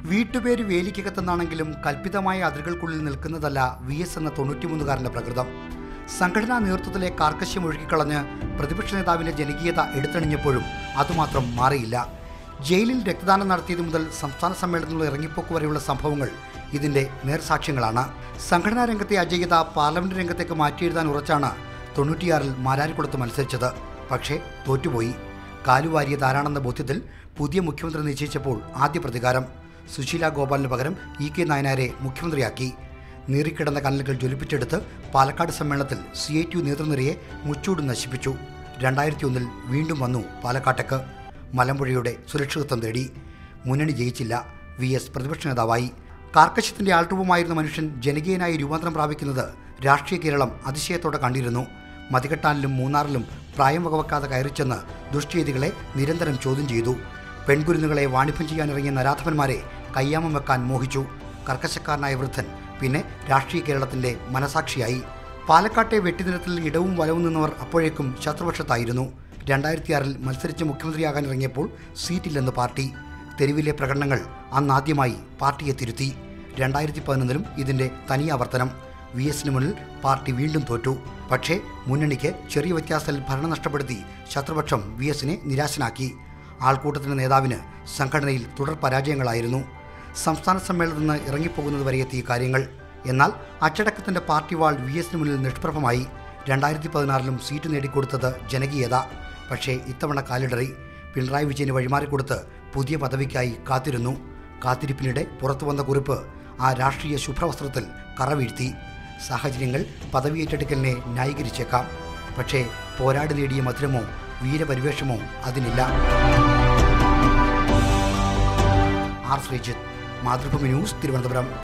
വീട്ടുപേര് വേലിക്കകത്തെന്നാണെങ്കിലും കൽപ്പിതമായ അതിരുകൾക്കുള്ളിൽ നിൽക്കുന്നതല്ല V S എന്ന തൊണ്ണൂറ്റിമൂന്നുകാരന്റെ പ്രകൃതം സംഘടനാ നേതൃത്വത്തിലെ കാർക്കശ്യം ഒഴുകിക്കളഞ്ഞ് പ്രതിപക്ഷ നേതാവിന്റെ ജനകീയത എടുത്തണിഞ്ഞപ്പോഴും അതുമാത്രം മാറിയില്ല ജയിലിൽ രക്തദാനം നടത്തിയത് മുതൽ സംസ്ഥാന സമ്മേളനത്തിലുള്ള ഇറങ്ങിപ്പോക്ക് വരെയുള്ള സംഭവങ്ങൾ ഇതിന്റെ നേർസാക്ഷ്യങ്ങളാണ് സംഘടനാ രംഗത്തെ അജയ്യത പാർലമെന്റ് രംഗത്തേക്ക് മാറ്റിയെഴുതാൻ ഉറച്ചാണ് തൊണ്ണൂറ്റിയാറിൽ മാരാരിക്കുളത്ത് മത്സരിച്ചത് പക്ഷേ തോറ്റുപോയി കാലുവാരിയത് ആരാണെന്ന ബോധ്യത്തിൽ പുതിയ മുഖ്യമന്ത്രി നിശ്ചയിച്ചപ്പോൾ ആദ്യ പ്രതികാരം സുശീല ഗോപാലിന് പകരം ഇ കെ നായനാരെ മുഖ്യമന്ത്രിയാക്കി നീറിക്കിടന്ന കനലുകൾ ജ്വലിപ്പിച്ചെടുത്ത് പാലക്കാട് സമ്മേളനത്തിൽ സി ഐ ടി യു നേതൃനിരയെ മുച്ചൂട് നശിപ്പിച്ചു രണ്ടായിരത്തി ഒന്നിൽ വീണ്ടും വന്നു പാലക്കാട്ടേക്ക് മലമ്പുഴയുടെ സുരക്ഷിതത്വം തേടി മുന്നണി ജയിച്ചില്ല വി എസ് പ്രതിപക്ഷ നേതാവായി കാർക്കശ്യത്തിന്റെ ആൾരൂപമായിരുന്ന മനുഷ്യൻ ജനകീയനായി രൂപാന്തരം പ്രാപിക്കുന്നത് രാഷ്ട്രീയ കേരളം അതിശയത്തോടെ കണ്ടിരുന്നു മതികെട്ടാനിലും മൂന്നാറിലും പ്രായം വകവെക്കാതെ കയറിച്ചെന്ന് ദുഷ്ചെയ്തികളെ നിരന്തരം ചോദ്യം ചെയ്തു പെൺകുരുന്നുകളെ വാണിഭം ചെയ്യാനിറങ്ങിയ നരാധവന്മാരെ കയ്യാമം വെക്കാൻ മോഹിച്ചു കർക്കശക്കാരനായ വൃദ്ധൻ പിന്നെ രാഷ്ട്രീയ കേരളത്തിന്റെ മനസാക്ഷിയായി പാലക്കാട്ടെ വെട്ടിനിരത്തിൽ ഇടവും വലവും നിന്നവർ അപ്പോഴേക്കും ശത്രുപക്ഷത്തായിരുന്നു രണ്ടായിരത്തിയാറിൽ മത്സരിച്ച് മുഖ്യമന്ത്രിയാകാൻ ഇറങ്ങിയപ്പോൾ സീറ്റില്ലെന്ന് പാർട്ടി തെരുവിലെ പ്രകടനങ്ങൾ അന്നാദ്യമായി പാർട്ടിയെ തിരുത്തി രണ്ടായിരത്തി പതിനൊന്നിലും ഇതിന്റെ തനിയാവർത്തനം വി എസിന് മുന്നിൽ പാർട്ടി വീണ്ടും തോറ്റു പക്ഷേ മുന്നണിക്ക് ചെറിയ വ്യത്യാസത്തിൽ ഭരണം നഷ്ടപ്പെടുത്തി ശത്രുപക്ഷം വി എസിനെ നിരാശനാക്കി ആൾക്കൂട്ടത്തിന്റെ നേതാവിന് സംഘടനയിൽ തുടർ പരാജയങ്ങളായിരുന്നു സംസ്ഥാന സമ്മേളനത്തിൽ നിന്ന് ഇറങ്ങിപ്പോകുന്നത് വരെ എത്തിയ കാര്യങ്ങൾ എന്നാൽ അച്ചടക്കത്തിന്റെ പാർട്ടി വാൾ വി എസിന് മുന്നിൽ നിഷ്പ്രഭമായി രണ്ടായിരത്തി പതിനാറിലും സീറ്റ് നേടിക്കൊടുത്തത് ജനകീയത പക്ഷേ ഇത്തവണ കാലിടറി പിണറായി വിജയന് വഴിമാറിക്കൊടുത്ത് പുതിയ പദവിക്കായി കാത്തിരുന്നു കാത്തിരിപ്പിനിടെ പുറത്തു വന്ന കുറിപ്പ് ആ രാഷ്ട്രീയ ശുഭ്രവസ്ത്രത്തിൽ കറവീഴ്ത്തി സാഹചര്യങ്ങൾ പദവി ഏറ്റെടുക്കലിനെ ന്യായീകരിച്ചേക്കാം പക്ഷേ പോരാടി നേടിയ മധുരമോ വീരപരിവേഷമോ അതിനില്ല ആർ ശ്രീജിത്ത് മാതൃഭൂമി ന്യൂസ് തിരുവനന്തപുരം